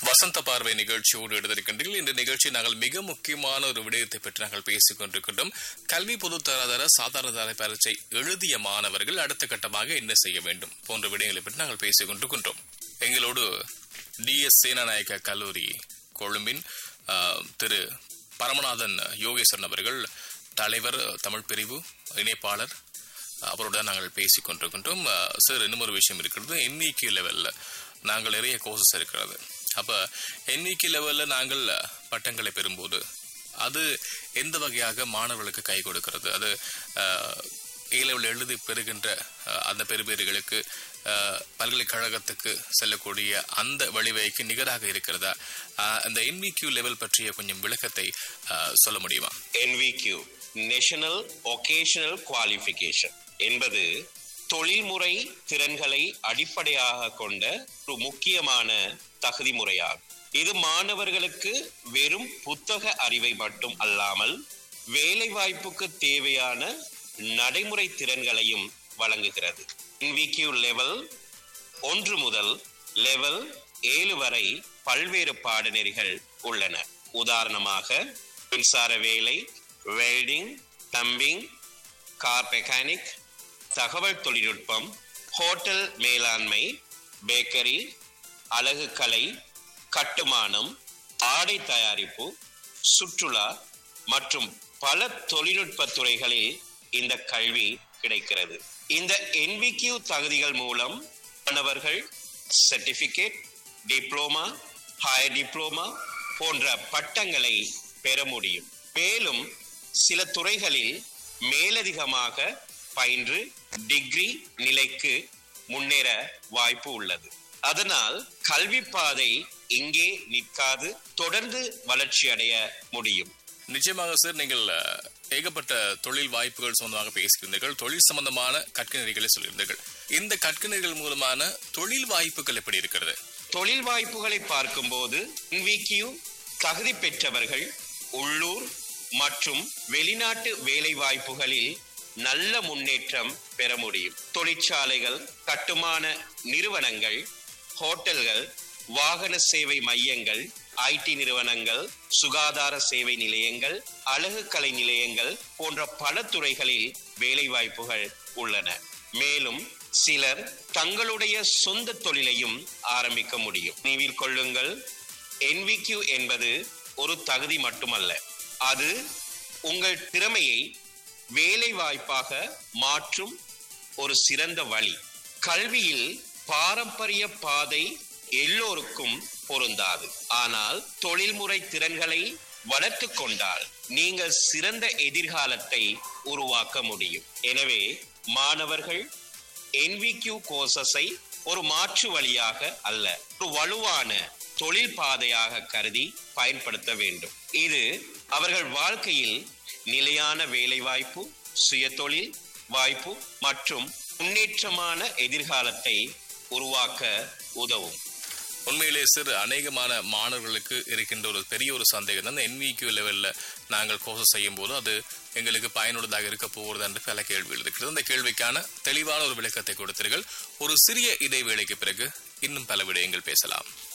வசந்த பார்வை நிகழ்ச்சியோடு எடுத்திருக்கின்றீர்கள் இந்த நிகழ்ச்சி நாங்கள் மிக முக்கியமான ஒரு விடயத்தை பற்றி நாங்கள் பேசிக் கொண்டிருக்கின்றோம் கல்வி பொது தராதர சாதாரண தர பரீட்சை எழுதிய மாணவர்கள் அடுத்த கட்டமாக என்ன செய்ய வேண்டும் போன்ற விடயங்களை பற்றி நாங்கள் பேசிக் கொண்டிருக்கின்றோம் எங்களோடு டிஎஸ் சேனாநாயக்க கல்லூரி கொழும்பின் ஆ, திரு பரமநாதன் யோகேஸ்வரன் அவர்கள் தலைவர் தமிழ் பிரிவு இணைப்பாளர் அவருடன் நாங்கள் பேசிக் கொண்டிருக்கின்றோம் அஹ், சார் இன்னும் ஒரு விஷயம் இருக்கிறது என்இகே லெவல்ல நாங்கள் நிறைய கோர்சஸ் இருக்கிறது அப்ப என்இகே லெவல்ல நாங்கள் அஹ், பட்டங்களை பெறும்போது அது எந்த வகையாக மாணவர்களுக்கு கை கொடுக்கிறது அது ஏ லெவல் எழுதி பெறுகின்ற அஹ், அந்த பெறுபேறுகளுக்கு அஹ், பல்கலைக்கழகத்துக்கு செல்லக்கூடிய அந்த வழிவகைக்கு நிகராக இருக்கிறதா அஹ், அந்த என்விக்யூ லெவல் பற்றிய கொஞ்சம் விளக்கத்தை அஹ், சொல்ல முடியுமா NVQ நேஷனல் ஒகேஷனல் குவாலிஃபிகேஷன் என்பது தொழில்முறை திறன்களை அடிப்படையாக கொண்ட ஒரு முக்கியமான தகுதி முறையாகும் இது மாணவர்களுக்கு வெறும் புத்தக அறிவை மட்டும் அல்லாமல் வேலை வாய்ப்புக்கு தேவையான நடைமுறை திறன்களையும் வழங்குகிறது NVQ லெவல் ஒன்று முதல் லெவல் ஏழு வரை பல்வேறு பாடநெறிகள் உள்ளன உதாரணமாக மின்சார வேலை வெல்டிங் தம்பிங் கார் மெக்கானிக் தகவல் தொழில்நுட்பம் ஹோட்டல் மேலாண்மை பேக்கரி அழகுக்கலை கட்டுமானம் ஆடை தயாரிப்பு சுற்றுலா மற்றும் பல தொழில்நுட்ப துறைகளில் இந்த கல்வி கிடைக்கிறது இந்த NVQ தகுதிகள் மூலம் மாணவர்கள் சர்டிபிகேட் டிப்ளோமா ஹையர் டிப்ளோமா போன்ற பட்டங்களை பெற முடியும் மேலும் சில துறைகளில் மேலதிகமாக பயின்று டிகிரி நிலைக்கு முன்னேற வாய்ப்பு உள்ளது அதனால் கல்வி பாதை இங்கே நிற்காது தொடர்ந்து வளர்ச்சி அடைய முடியும் நிச்சயமாக சார் நீங்கள் அஹ், ஏகப்பட்ட தொழில் வாய்ப்புகள் சொந்தமாக பேசியிருந்தீர்கள் தொழில் சம்பந்தமான கற்கநெறிகளை சொல்லியிருந்தீர்கள் இந்த கற்கநெறிகள் மூலமான தொழில் வாய்ப்புகள் எப்படி இருக்கிறது தொழில் வாய்ப்புகளை பார்க்கும்போது NVQ தகுதி பெற்றவர்கள் உள்ளூர் மற்றும் வெளிநாட்டு வேலை வாய்ப்புகளில் நல்ல முன்னேற்றம் பெற முடியும் தொழிற்சாலைகள் கட்டுமான நிறுவனங்கள் ஹோட்டல்கள் வாகன சேவை மையங்கள் ஐடி நிறுவனங்கள் சுகாதார சேவை நிலையங்கள் அழகு கலை நிலையங்கள் போன்ற பல துறைகளில் வேலை வாய்ப்புகள் உள்ளன மேலும் சிலர் தங்களுடைய சொந்த தொழிலையும் ஆரம்பிக்க முடியும் நினைவில் கொள்ளுங்கள் NVQ என்பது ஒரு தகுதி மட்டுமல்ல அது உங்கள் திறமையை வேலை வாய்ப்பாக மாற்றும் ஒரு சிறந்த வழி கல்வியில் பாரம்பரிய பாதை எல்லோருக்கும் பொருந்தாது ஆனால் தொழில்முறை திறன்களை வளர்த்து கொண்டால் நீங்கள் சிறந்த எதிர்காலத்தை உருவாக்க முடியும் எனவே மாணவர்கள் NVQ கோர்சஸை ஒரு மாற்று வழியாக அல்ல ஒரு வலுவான தொழில் பாதையாக கருதி பயன்படுத்த வேண்டும் இது அவர்கள் வாழ்க்கையில் நிலையான வேலை வாய்ப்பு சுயதொழில் வாய்ப்பு மற்றும் முன்னேற்றமான எதிர்காலத்தை உருவாக்க உதவும் உண்மையிலே சார் அநேகமான மாணவர்களுக்கு இருக்கின்ற ஒரு பெரிய ஒரு சந்தேகம் தான் என்விக்யூ லெவல்ல நாங்கள் கோர்ஸ் செய்யும் போது அது எங்களுக்கு பயனுள்ளதாக இருக்க போகிறது என்று பல கேள்விகள் இருக்கிறது அந்த கேள்விக்கான தெளிவான ஒரு விளக்கத்தை கொடுத்தீர்கள் ஒரு சிறிய இடைவேளைக்கு பிறகு இன்னும் பல விடயங்கள் பேசலாம்